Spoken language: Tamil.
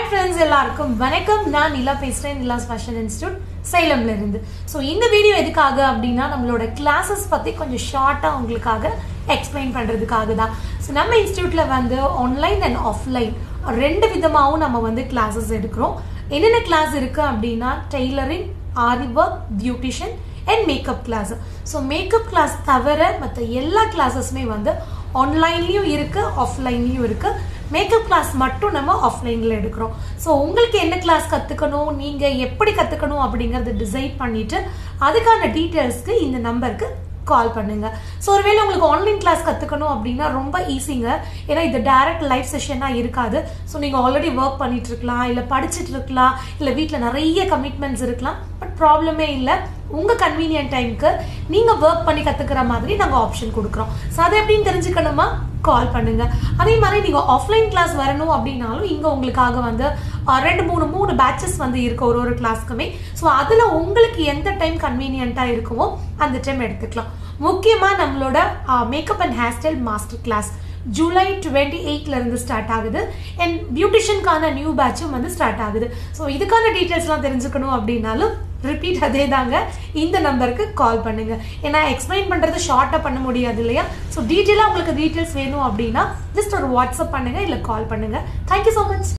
ஃப்ரெண்ட்ஸ் எல்லாருக்கும் வணக்கம் நான் நிலா பேசுறேன் நிலாஸ் ஃபேஷன் இன்ஸ்டியூட் சேலம்ல இருந்து ஸோ இந்த வீடியோ எதுக்காக அப்படின்னா நம்மளோட கிளாஸஸ் பத்தி கொஞ்சம் ஷார்ட்டா உங்களுக்காக எக்ஸ்பிளைன் பண்றதுக்காக தான் ஸோ நம்ம இன்ஸ்டியூட்ல வந்து ஆன்லைன் அண்ட் ஆஃப்லைன் ரெண்டு விதமாகவும் நம்ம வந்து கிளாஸஸ் எடுக்கிறோம் என்னென்ன கிளாஸ் இருக்கு அப்படின்னா tailoring aari work beautician and makeup class so makeup class தவிர மற்ற எல்லா கிளாஸஸுமே வந்து ஆன்லைன்லயும் இருக்கு ஆஃப்லைன்லயும் இருக்கு மேக்கப் கிளாஸ் மட்டும் நம்ம ஆஃப்லைன்ல எடுக்கிறோம் ஸோ உங்களுக்கு என்ன கிளாஸ் கத்துக்கணும் நீங்க எப்படி கத்துக்கணும் அப்படிங்கறத டிசைட் பண்ணிட்டு அதுக்கான டீட்டெயில்ஸ்க்கு இந்த நம்பருக்கு கால் பண்ணுங்க ஸோ ஒருவேளை உங்களுக்கு ஆன்லைன் கிளாஸ் கத்துக்கணும் அப்படின்னா ரொம்ப ஈஸிங்க ஏன்னா இது டைரக்ட் லைவ் செஷனாக இருக்காது ஸோ நீங்க ஆல்ரெடி ஒர்க் பண்ணிட்டு இருக்கலாம் இல்லை படிச்சுட்டு இருக்கலாம் இல்லை வீட்டில் நிறைய கமிட்மெண்ட்ஸ் இருக்கலாம் பட் ப்ராப்ளமே இல்லை உங்க கன்வீனியன்ட் டைம்க்கு நீங்க ஒர்க் பண்ணி கத்துக்கிற மாதிரி நாங்க ஆப்ஷன் கொடுக்குறோம் ஸோ அதை எப்படின்னு தெரிஞ்சுக்கணுமா கால் பண்ணுங்க அதே மாதிரி நீங்க ஆஃப்லைன் கிளாஸ் வரணும் அப்படின்னாலும் இங்க உங்களுக்காக வந்து அஹ், ரெண்டு மூணு மூணு பேட்சஸ் வந்து இருக்கு ஒரு ஒரு கிளாஸ்க்குமே ஸோ அதுல உங்களுக்கு எந்த டைம் கன்வீனியன்ட்டா இருக்குமோ அந்த டைம் எடுத்துக்கலாம் முக்கியமா நம்மளோட makeup and hair style master class July twenty எயிட்ல இருந்து ஸ்டார்ட் ஆகுது அண்ட் பியூட்டிஷியனுக்கான நியூ பேட்சும் வந்து ஸ்டார்ட் ஆகுது ஸோ இதுக்கான டீட்டெயில்ஸ்லாம் தெரிஞ்சுக்கணும் அப்படின்னாலும் ரிப்பீட் அதே தாங்க இந்த நம்பருக்கு கால் பண்ணுங்க ஏன்னா எக்ஸ்பிளைன் பண்றது ஷார்ட்டா பண்ண முடியாது இல்லையா ஸோ டீட்டெயிலாக உங்களுக்கு டீட்டெயில்ஸ் வேணும் அப்படின்னா ஜஸ்ட் ஒரு வாட்ஸ்அப் பண்ணுங்க இல்லை கால் பண்ணுங்க தேங்க்யூ ஸோ மச்